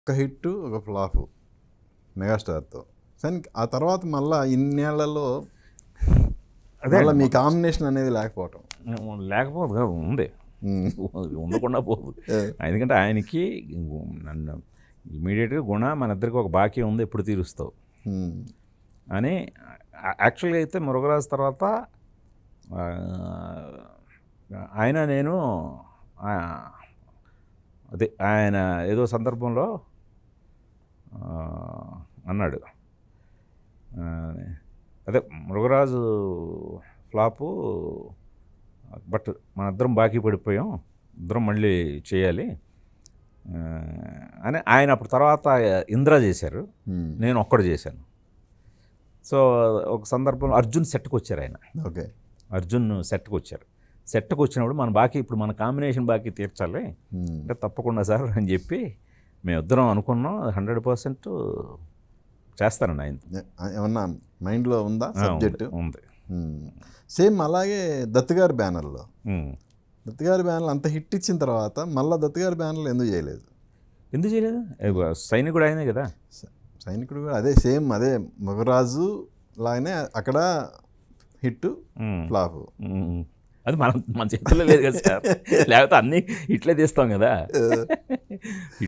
ఒక హిట్ ఒక ఫ్లాప్ మెగాస్టార్తో కానీ ఆ తర్వాత మళ్ళా ఇన్నేళ్లలో అదే మళ్ళీ మీ కాంబినేషన్ అనేది లేకపోవటం లేకపోదు కదా ఉంది ఉమ్. ఉండకుండా పోదు ఎందుకంటే ఆయనకి నన్ను ఇమీడియట్గా గుణ మన ఇద్దరికి ఒక బాకీ ఉంది ఎప్పుడు తీరుస్తావు ఉమ్. అని యాక్చువల్గా అయితే మురుగరాజు తర్వాత ఆ, ఆయన నేను ఆ, అదే ఆయన ఏదో సందర్భంలో ఆ, అన్నాడు ఆ, అదే మురుగరాజు ఫ్లాపు బట్ మన ఇద్దరం బాకీ పడిపోయాం ఇద్దరం మళ్ళీ చేయాలి ఆ, అని ఆయన అప్పుడు తర్వాత ఇంద్ర చేశారు ఉమ్. నేను ఒక్కడు చేశాను సో ఒక సందర్భంలో అర్జున్ సెట్కి వచ్చారు ఆయన ఓకే అర్జున్ సెట్కి వచ్చారు సెట్కి వచ్చినప్పుడు మన బాకీ ఇప్పుడు మన కాంబినేషన్ బాకీ తీర్చాలి ఉమ్. అంటే తప్పకుండా సార్ అని చెప్పి మేమిద్దరం అనుకున్నాం హండ్రెడ్ పర్సెంట్ చేస్తానండి ఆయన ఏ- ఏమన్నా మైండ్లో ఉందా ఆ, ఉంది, సబ్జెక్ట్ ఉంది సేమ్ అలాగే దత్తుగారి బ్యానర్లో ఉమ్. దత్తుగారి బ్యానర్లు అంత హిట్ ఇచ్చిన తర్వాత మళ్ళీ దత్తుగారి బ్యానర్లు ఎందుకు చేయలేదు ఎందుకు చేయలేదు ఏ, సైనికుడు ఆయనే కదా స- సైనికుడు కూడా అదే సేమ్ అదే మగరాజు లాగానే అక్కడ హిట్ ఉమ్. ఫ్లాప్ ఉమ్. అది మన మన చేతుల్లో లేదు కదా సార్ లేకపోతే అన్నీ ఇట్లే తీస్తాం కదా